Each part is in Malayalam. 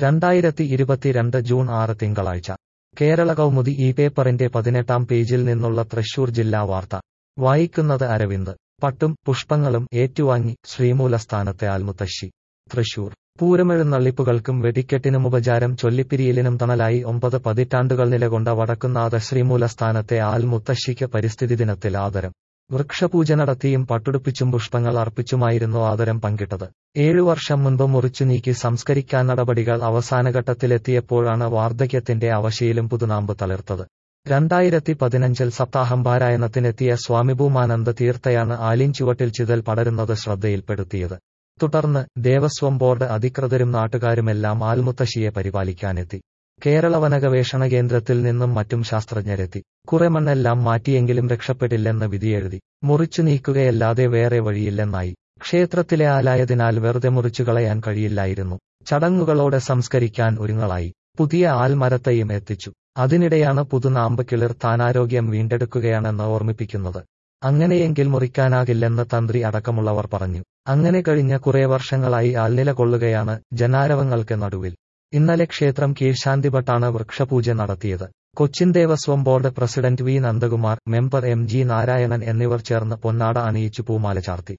രണ്ടായിരത്തി ഇരുപത്തിരണ്ട് ജൂൺ ആറ് തിങ്കളാഴ്ച കേരള കൗമുദി ഈ പേപ്പറിന്റെ പതിനെട്ടാം പേജിൽ നിന്നുള്ള തൃശൂർ ജില്ലാ വാർത്ത വായിക്കുന്നത് അരവിന്ദ് പട്ടും പുഷ്പങ്ങളും ഏറ്റുവാങ്ങി ശ്രീമൂലസ്ഥാനത്തെ ആൽമുത്തശ്ശി തൃശൂർ പൂരമെഴുന്നള്ളിപ്പുകൾക്കും വെടിക്കെട്ടിനും ഉപചാരം ചൊല്ലിപ്പിരിയലിനും തണലായി ഒമ്പത് പതിറ്റാണ്ടുകൾ നിലകൊണ്ട വടക്കുന്നാഥ ശ്രീമൂലസ്ഥാനത്തെ ആൽമുത്തശ്ശിക്ക് പരിസ്ഥിതി ദിനത്തിൽ ആദരം വൃക്ഷപൂജ നടത്തിയും പട്ടുടുപ്പിച്ചും പുഷ്പങ്ങൾ അർപ്പിച്ചുമായിരുന്നു ആദരം പങ്കിട്ടത് ഏഴു വർഷം മുൻപ് മുറിച്ചു നീക്കി സംസ്കരിക്കാൻ നടപടികൾ അവസാനഘട്ടത്തിലെത്തിയപ്പോഴാണ് വാർദ്ധക്യത്തിന്റെ അവശയിലും പുതുനാമ്പ് തളിർത്തത് രണ്ടായിരത്തി പതിനഞ്ചിൽ സപ്താഹം പാരായണത്തിനെത്തിയ സ്വാമിഭൂമാനന്ദ തീർത്ഥയാണ് ആലിൻചുവട്ടിൽ ചിതൽ പടരുന്നത് ശ്രദ്ധയിൽപ്പെടുത്തിയത് തുടർന്ന് ദേവസ്വം ബോർഡ് അധികൃതരും നാട്ടുകാരുമെല്ലാം ആൽമുത്തശ്ശിയെ പരിപാലിക്കാനെത്തി കേരള വനഗവേഷണ കേന്ദ്രത്തിൽ നിന്നും മറ്റും ശാസ്ത്രജ്ഞരെത്തി കുറെ മണ്ണെല്ലാം മാറ്റിയെങ്കിലും രക്ഷപ്പെട്ടില്ലെന്ന് വിധിയെഴുതി മുറിച്ചു നീക്കുകയല്ലാതെ വേറെ വഴിയില്ലെന്നായി ക്ഷേത്രത്തിലെ ആലായതിനാൽ വെറുതെ മുറിച്ചു കളയാൻ കഴിയില്ലായിരുന്നു ചടങ്ങുകളോടെ സംസ്കരിക്കാൻ ഒരുങ്ങളായി പുതിയ ആൽമരത്തയും എത്തിച്ചു അതിനിടെയാണ് പുതുനാമ്പ് കിളിർത്താനാരോഗ്യം വീണ്ടെടുക്കുകയാണെന്ന് ഓർമ്മിപ്പിക്കുന്നത് അങ്ങനെയെങ്കിൽ മുറിക്കാനാകില്ലെന്ന് തന്ത്രി അടക്കമുള്ളവർ പറഞ്ഞു അങ്ങനെ കഴിഞ്ഞ കുറെ വർഷങ്ങളായി ആൽനില കൊള്ളുകയാണ് ജനാരവങ്ങൾക്ക് നടുവിൽ ഇന്നലെ ക്ഷേത്രം കീഴ്ശാന്തിഭട്ടാണ് വൃക്ഷപൂജ നടത്തിയത് Cochin Devaswom board president V Nandakumar member M G Narayanan എന്നിവർ ചേർന്ന് പൊന്നാട അണിയിച്ചു പൂമാല ചാർത്തി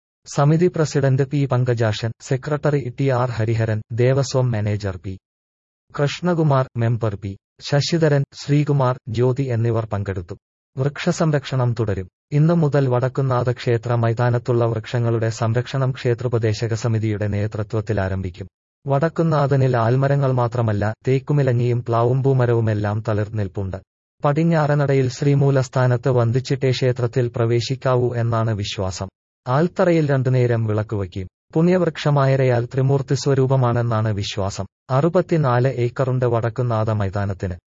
സമിതി president P Pankajakshan secretary T R Hariharan Devaswom manager P Krishnakumar member P Sasidharan Sreekumar Jyothi എന്നിവർ പങ്കെടുത്തു വൃക്ഷസംരക്ഷണം തുടരും ഇന്നു മുതൽ വടക്കുന്നാഥ ക്ഷേത്ര മൈതാനത്തുള്ള വൃക്ഷങ്ങളുടെ സംരക്ഷണം ക്ഷേത്രോപദേശക സമിതിയുടെ നേതൃത്വത്തിൽ ആരംഭിക്കും വടക്കുന്നാഥനിൽ ആൽമരങ്ങൾ മാത്രമല്ല തേക്കുമിലങ്ങിയും പ്ലാവുംപൂമരവുമെല്ലാം തളിർനിൽപ്പുണ്ട് പടിഞ്ഞാറനടയിൽ ശ്രീമൂലസ്ഥാനത്ത് വന്ദിച്ചിട്ടേ ക്ഷേത്രത്തിൽ പ്രവേശിക്കാവൂ എന്നാണ് വിശ്വാസം ആൽത്തറയിൽ രണ്ടുനേരം വിളക്കുവയ്ക്കും പുണ്യവൃക്ഷമായരയാൽ ത്രിമൂർത്തി സ്വരൂപമാണെന്നാണ് വിശ്വാസം അറുപത്തിനാല് ഏക്കറുണ്ട് വടക്കുന്നാഥ മൈതാനത്തിന്